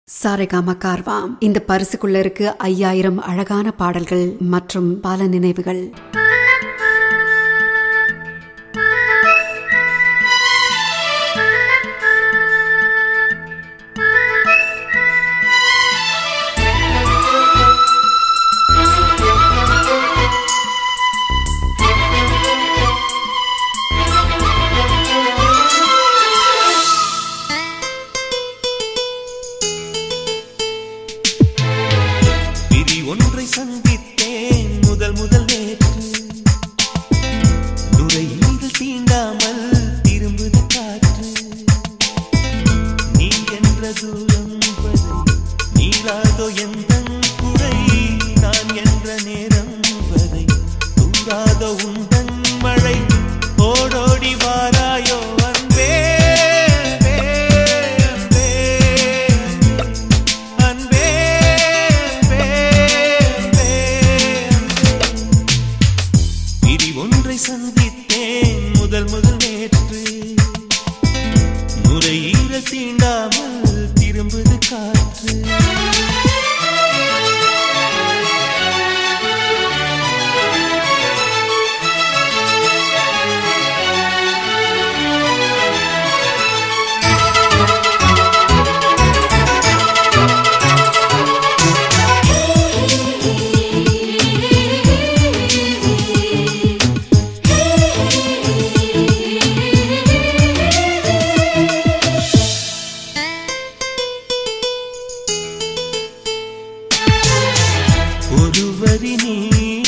சாரேகாமா கார்வாம் இந்த பரிசுக்குள்ள இருக்கு ஐயாயிரம் அழகான பாடல்கள் மற்றும் பல நினைவுகள் விதி ஒன்றை சந்தித்தேன் முதல் முதல் நேற்று நுரையீரல் தீண்டாமல் திரும்புது காற்று நீ என்ற தூரம் வரை நீளாதோ எந்த குறை நான் என்ற நேரம் வரை தூங்காதோ உந்தன் மழை ஓடோடி வாராயோ அன்பே அன்பே, அன்பே, அன்பே, அன்பே, அன்பே. விதி ஒன்றை சந்தித்தேன் முதல் முதல் நேற்று நுரையீரல் தீண்டாமல் திரும்புது காற்று ஒருவரி நீ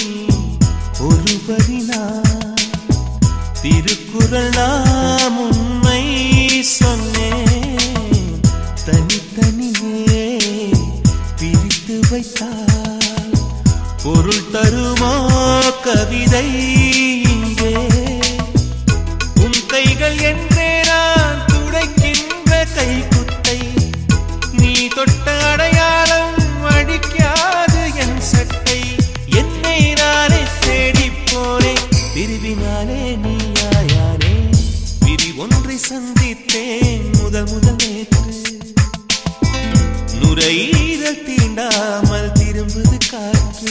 ஒருவரி நான் திருக்குறள் நாம் உண்மை சொன்னேன் தனித்தனியே பிரித்து வைத்தால் பொருள் தருமோ கவிதை இங்கே உன் கைகள் என்றே நான் துடைக்கின்ற கைக்குத்தை நீ தொட்ட அடையாளம் அடிக்காது என் சட்டை என்னை நானே தேடிப் போனேன் பிரிவினாலே நீயாயானே பிரி ஒன்றை சந்தித்தேன் முதல் முதல் நேற்று நுரையீரல் தீண்டாமல் திரும்புது காற்று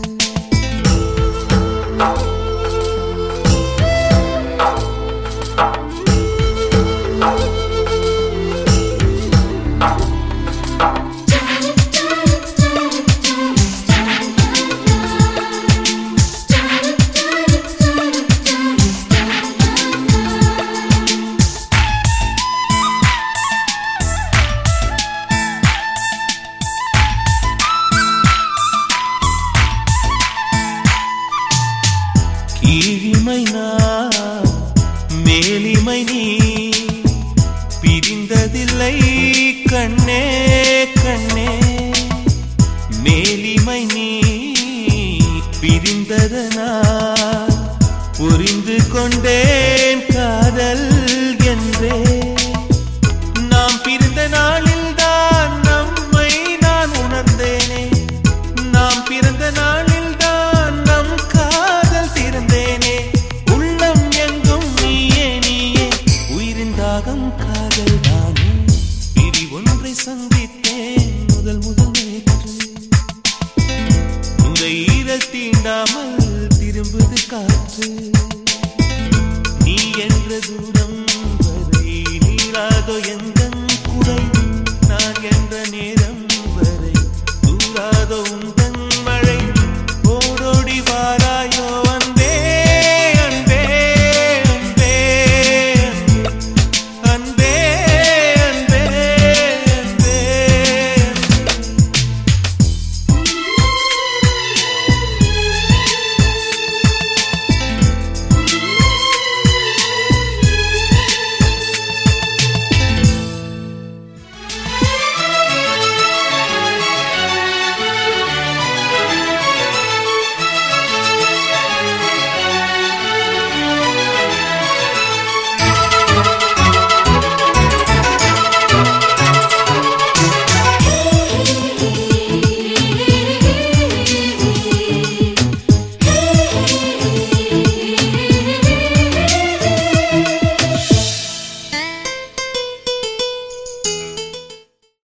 கீழிமை நான் மேலிமை நீ பிரிந்ததில்லை கண்ணே கண்ணே மேலிமை நீ பிரிந்ததனால் புரிந்து கொண்டேன் காதல் என்றே நாம் பிரிந்த நாளில் தான் நம்மை நான் உணர்ந்தேனே நாம் பிறந்த நாளில் தான் நம் காதல் திறந்தேனே உள்ளம் எங்கும் நீயே நீயே உயிரின் தாகம் காதல் தானே பிரி ஒன்றை சந்தித்தேன் முதல் முதல் நேற்று நுரையீரல் தீண்டாமல் திரும்புது காற்று